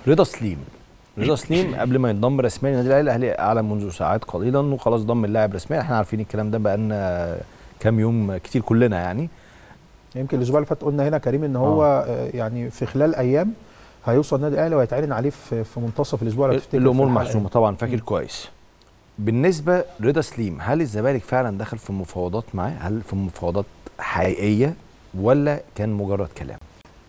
رضا سليم رضا سليم قبل ما ينضم رسميا للنادي الاهلي الاهلي اعلن منذ ساعات قليلا انه خلاص ضم اللاعب رسميا احنا عارفين الكلام ده بقالنا كام يوم كتير كلنا يعني يمكن الاسبوع اللي فات قلنا هنا كريم ان هو آه. يعني في خلال ايام هيوصل النادي الاهلي وهيتعلن عليه في في منتصف الاسبوع لو تفتكر الامور في الحلقة. محسومه طبعا فاكر كويس بالنسبه رضا سليم هل الزمالك فعلا دخل في مفاوضات معاه هل في مفاوضات حقيقيه ولا كان مجرد كلام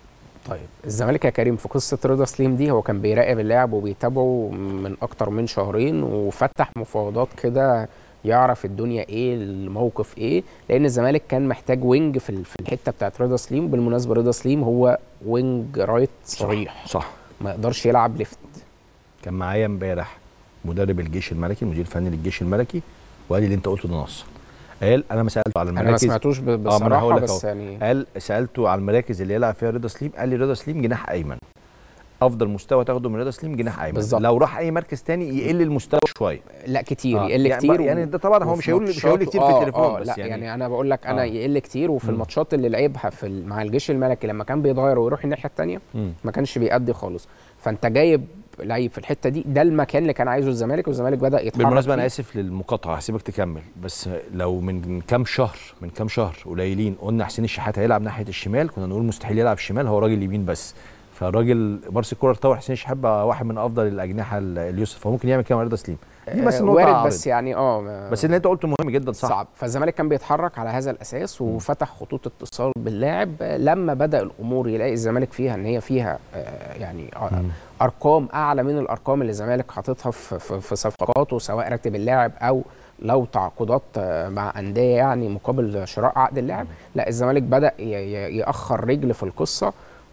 طيب الزمالك يا كريم في قصه رضا سليم دي هو كان بيراقب اللاعب وبيتابعه من اكتر من شهرين وفتح مفاوضات كده يعرف الدنيا ايه الموقف ايه لان الزمالك كان محتاج وينج في ال- في الحته بتاعت رضا سليم بالمناسبه رضا سليم هو وينج رايت صريح صح ما يقدرش يلعب ليفت كان معايا امبارح مدرب الجيش الملكي المدير الفني للجيش الملكي وقال لي اللي انت قلته ده نص قال انا ما سالته على انا ما المراكز سمعتوش ب- اه ما انا هقول بصراحه لك بس أهو. يعني قال سالته على المراكز اللي يلعب فيها رضا سليم قال لي رضا سليم جناح ايمن افضل مستوى تاخده من رضا سليم جناح ايمن بالظبط. لو راح اي مركز تاني يقل المستوى شويه لا كتير آه، يقل يعني كتير يعني ده طبعا هو وفي مش هيقول مش هيقول ماتشاته- كتير في آه، التليفون آه بس لا يعني, يعني, انا بقول لك انا آه. يقل كتير وفي مم. الماتشات اللي لعبها في ال- مع الجيش الملكي لما كان بيتغير ويروح الناحيه الثانيه مم. ما كانش بيأدي خالص فانت جايب لعيب في الحته دي ده المكان اللي كان عايزه الزمالك والزمالك بدا يتحرك بالمناسبه انا فيه. اسف للمقاطعه هسيبك تكمل بس لو من كام شهر من كام شهر قليلين قلنا حسين الشحات هيلعب ناحيه الشمال كنا نقول مستحيل يلعب شمال هو راجل يمين بس فالراجل مارسي كولر طور حسين الشحات بقى واحد من افضل الاجنحه ال- اليسر فممكن يعمل كده مع رضا سليم دي بس آه، نقطه وارد عارض. بس يعني اه ما- بس اللي انت قلته مهم جدا صح صعب فالزمالك كان بيتحرك على هذا الاساس وفتح خطوط اتصال باللاعب آه، لما بدا الامور يلاقي الزمالك فيها ان هي فيها آه، يعني آه، مم. ارقام اعلى من الارقام اللي الزمالك حاططها في, في, في صفقاته سواء راتب اللاعب او لو تعاقدات آه، مع انديه يعني مقابل شراء عقد اللاعب لا الزمالك بدا ي- ي- ياخر رجل في القصه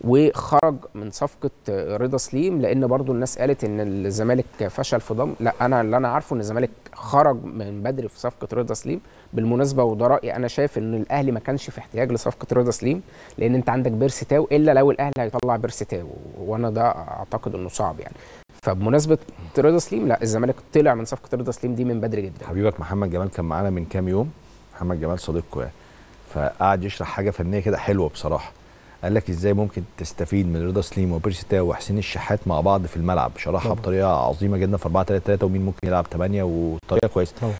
وخرج من صفقه آه، رضا سليم لان برضو الناس قالت ان الزمالك فشل في ضم لا انا اللي انا عارفه ان الزمالك خرج من بدري في صفقه رضا سليم بالمناسبه وده رايي انا شايف ان الاهلي ما كانش في احتياج لصفقه رضا سليم لان انت عندك بيرسي تاو الا لو الاهلي هيطلع بيرسي تاو وانا ده اعتقد انه صعب يعني فبمناسبه رضا سليم لا الزمالك طلع من صفقه رضا سليم دي من بدري جدا حبيبك محمد جمال كان معانا من كام يوم محمد جمال صديقكم يعني فقعد يشرح حاجه فنيه كده حلوه بصراحه قال لك ازاي ممكن تستفيد من رضا سليم وبيرسي تاو وحسين الشحات مع بعض في الملعب شرحها طبعا. بطريقه عظيمه جدا في 4 3 3 ومين ممكن يلعب 8 وطريقه كويسه طبعا.